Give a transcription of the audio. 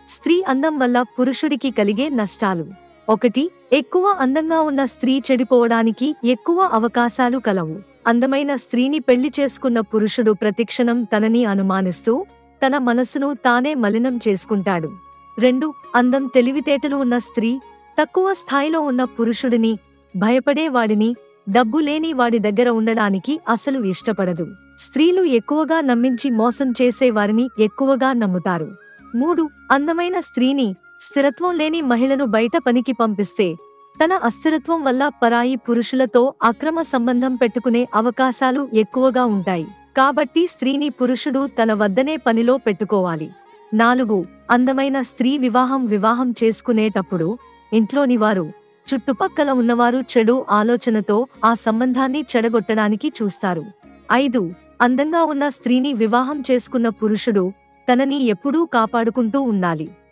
స్త్రీ అందం వల్ల పురుషుడికి కలిగే నష్టాలు ఒకటి ఎక్కువ అందంగా ఉన్న స్త్రీ చెడిపోవడానికి ఎక్కువ అవకాశాలు కలవు అందమైన స్త్రీని పెళ్లి చేసుకున్న పురుషుడు ప్రతిక్షణం తనని అనుమానిస్తూ తన మనసును తానే మలినం చేసుకుంటాడు రెండు అందం తెలివితేటలు ఉన్న స్త్రీ తక్కువ స్థాయిలో ఉన్న పురుషుడిని భయపడే వాడిని డబ్బు లేని వాడి దగ్గర ఉండడానికి అసలు ఇష్టపడదు స్త్రీలు ఎక్కువగా నమ్మించి మోసం చేసే వారిని ఎక్కువగా నమ్ముతారు మూడు అందమైన స్త్రీని స్థిరత్వం లేని మహిళను బయట పనికి పంపిస్తే తన అస్థిరత్వం వల్ల పరాయి పురుషులతో అక్రమ సంబంధం పెట్టుకునే అవకాశాలు ఎక్కువగా ఉంటాయి కాబట్టి స్త్రీని పురుషుడు తన వద్దనే పనిలో పెట్టుకోవాలి నాలుగు అందమైన స్త్రీ వివాహం వివాహం చేసుకునేటప్పుడు ఇంట్లోని వారు చుట్టుపక్కల ఉన్నవారు చెడు ఆలోచనతో ఆ సంబంధాన్ని చెడగొట్టడానికి చూస్తారు ఐదు అందంగా ఉన్న స్త్రీని వివాహం చేసుకున్న పురుషుడు తనని ఎప్పుడూ కాపాడుకుంటూ ఉండాలి